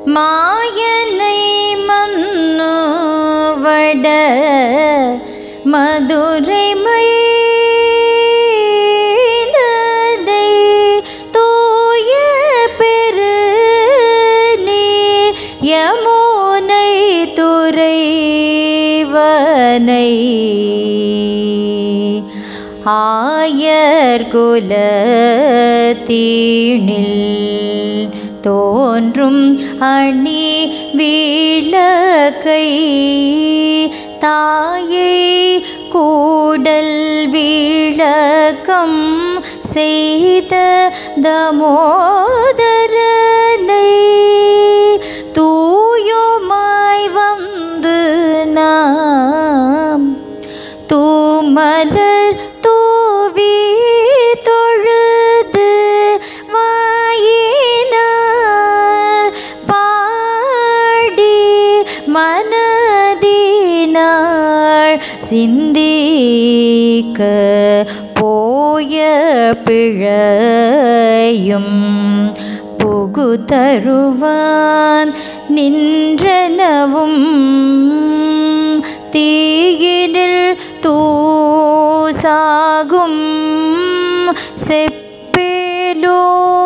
மாயனை மன்னுவட மதுரை மைந்தனை தூய பெரு நீ யமுனை துறைவனை ஆயர் குலத்தீணில் தோன்றும் அணி விளக்கை தாயை கூடல் விளக்கம் செய்த தமோதரனை தூயோமாய் வந்து நாம் தூமலர் தூவி தொழுது வாயினால் பாடி மனதினாள் சிந்திக்க போய பிழையும் புகுதருவான் நின்றனவும் தீயினில் தூசாகும் செப்பேலோ